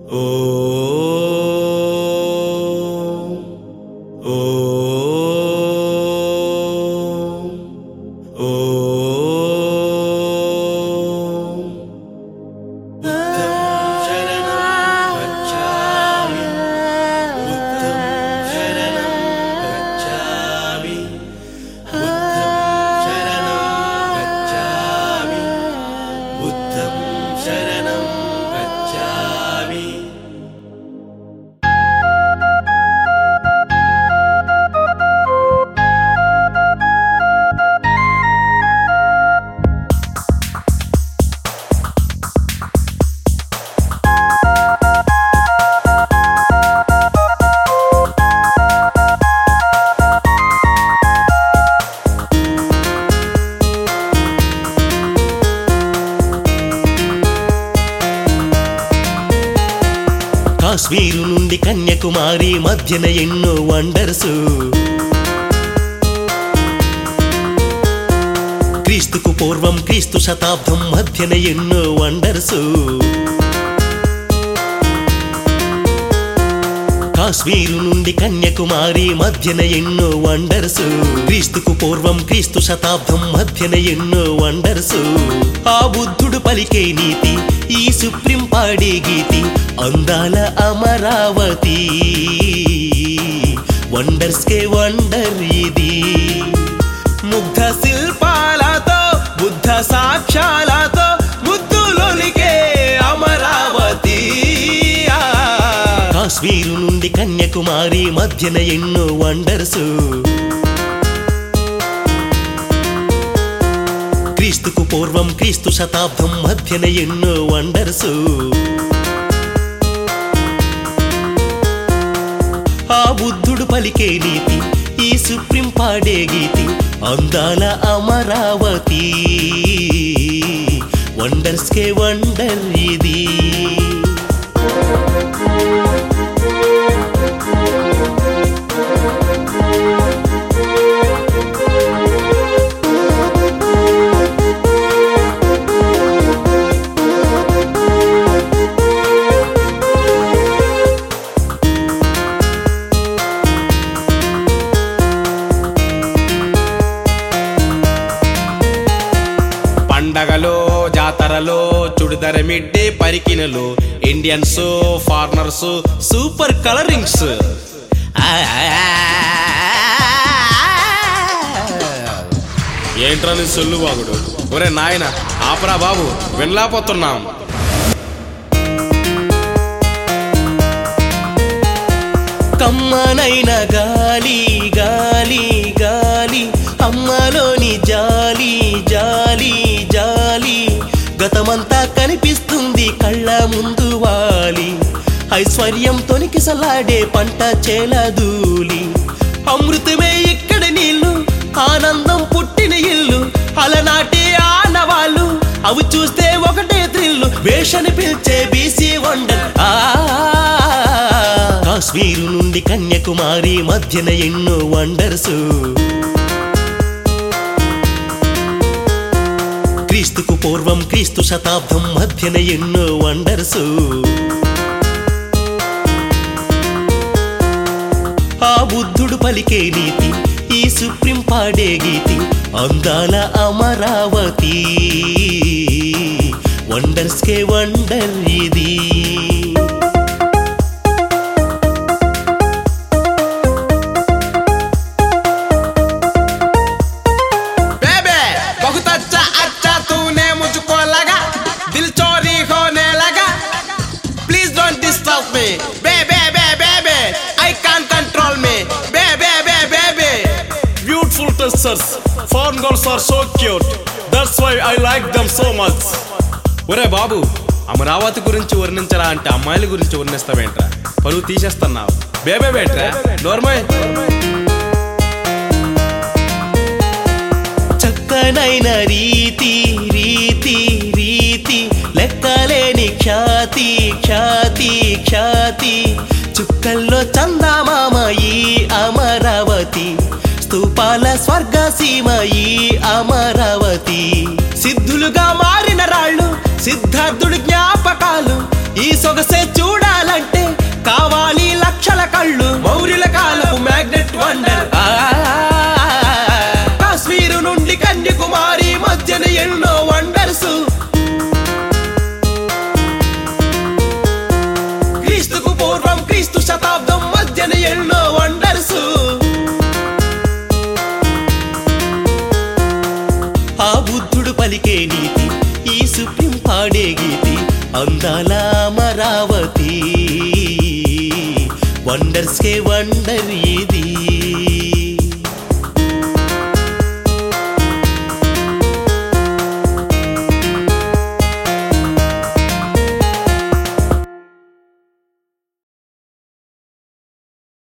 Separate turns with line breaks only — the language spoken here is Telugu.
శరణం గచ్చామి
కాశ్మీరు నుండి కన్యాకుమారి మధ్యన ఎన్నో వండర్స్ క్రీస్తుకు పూర్వం క్రీస్తు శతాబ్దం మధ్యన ఎన్నో వండర్స్ కాశ్మీరు నుండి కన్యాకుమారి మధ్యన ఎన్నో వండర్స్ క్రీస్తుకు పూర్వం క్రీస్తు శతాబ్దం మధ్యన ఎన్నో వండర్స్ ఆ బుద్ధుడు పలికే నీతి ఈ సుప్రీం పాడే గీతి అందాల అమరావతి వండర్స్ కే వండర్ ఇది ముగ్ధ శిల్పాలతో బుద్ధ సాక్ష్యాలతో ముద్దులోనికే అమరావతి ఆ. కాశ్మీరు నుండి కన్యాకుమారి మధ్యన ఎన్నో వండర్స్ క్రీస్తుకు పూర్వం క్రీస్తు శతాబ్దం మధ్యన ఎన్నో వండర్స్ ఆ బుద్ధుడు పలికే నీతి ఈ సుప్రీం పాడే గీతి అందాల అమరావతి వండర్స్ కే వండర్ ఇది
పండగలు జాతరలు చుడిదర మిడ్డి పరికినలు ఇండియన్స్ ఫారినర్స్ సూపర్ కలరింగ్స్ ఏంట్రా నీ సొల్లు బాగుడు ఒరే నాయన ఆపరా బాబు వినలేకపోతున్నాం
కమ్మనైన గాలి గాలి గాలి అమ్మలోని జాలి జాలి జాలి గతమంతా కనిపిస్తుంది కళ్ళ ముందు వాలి ఐశ్వర్యం తొనికిసలాడే పంట చేలదూలి అమృతమే ఇక్కడ నీళ్ళు ఆనందం పుట్టిన ఇల్లు అలనాటి ఆనవాళ్ళు అవి చూస్తే ఒకటే త్రిల్లు వేషని పిలిచే బీసీ వండర్ ఆ కాశ్మీరు నుండి కన్యాకుమారి మధ్యన ఎన్నో వండర్స్ క్రీస్తుకు పూర్వం క్రీస్తు శతాబ్దం మధ్యన ఎన్నో వండర్స్ ఆ బుద్ధుడు పలికే నీతి ఈ సుప్రీం పాడే గీతి అందాల అమరావతి వండర్స్ కే వండర్ ఇది
बेबे बहुत अच्छा अच्छा तूने मुझको लगा दिल चोरी होने लगा प्लीज डोंट डिस्टर्ब मी बेबे बेबे बे आई कांट कंट्रोल मी बेबे बेबे बे
Beautiful testers. Foreign girls are so cute. That's why I like them so much.
ఒరే బాబు అమరావతి గురించి వర్ణించరా అంటే అమ్మాయిల గురించి వర్ణిస్తావేంట్రా పరువు తీసేస్తున్నావు బేబే బేట్రా నోర్మయ్
చక్కనైన రీతి రీతి రీతి లెక్కలేని ఖ్యాతి ఖ్యాతి ఖ్యాతి చుక్కల్లో చందమామ ఈ అమరావతి స్తూపాల స్వర్గసీమ ఈ అమరావతి సిద్ధులుగా మారిన రాళ్ళు సిద్ధార్థుడి జ్ఞాపకాలు ఈ సొగసే చూడాలి చూడాలంటే కావాలి లక్షల కళ్ళు మౌర్యుల కాలపు మ్యాగ్నెట్ వండర్ ఆ, కాశ్మీరు నుండి కన్యాకుమారి మధ్యన ఎన్నో వండర్స్ క్రీస్తుకు పూర్వం క్రీస్తు శతాబ్దం మధ్యన ఎన్నో వండర్స్ ఆ బుద్ధుడు పలికే నీతి ఈ సుప్రీం పాడే గీతి అందాల అమరావతి వండర్స్ కే వండర్ ఇది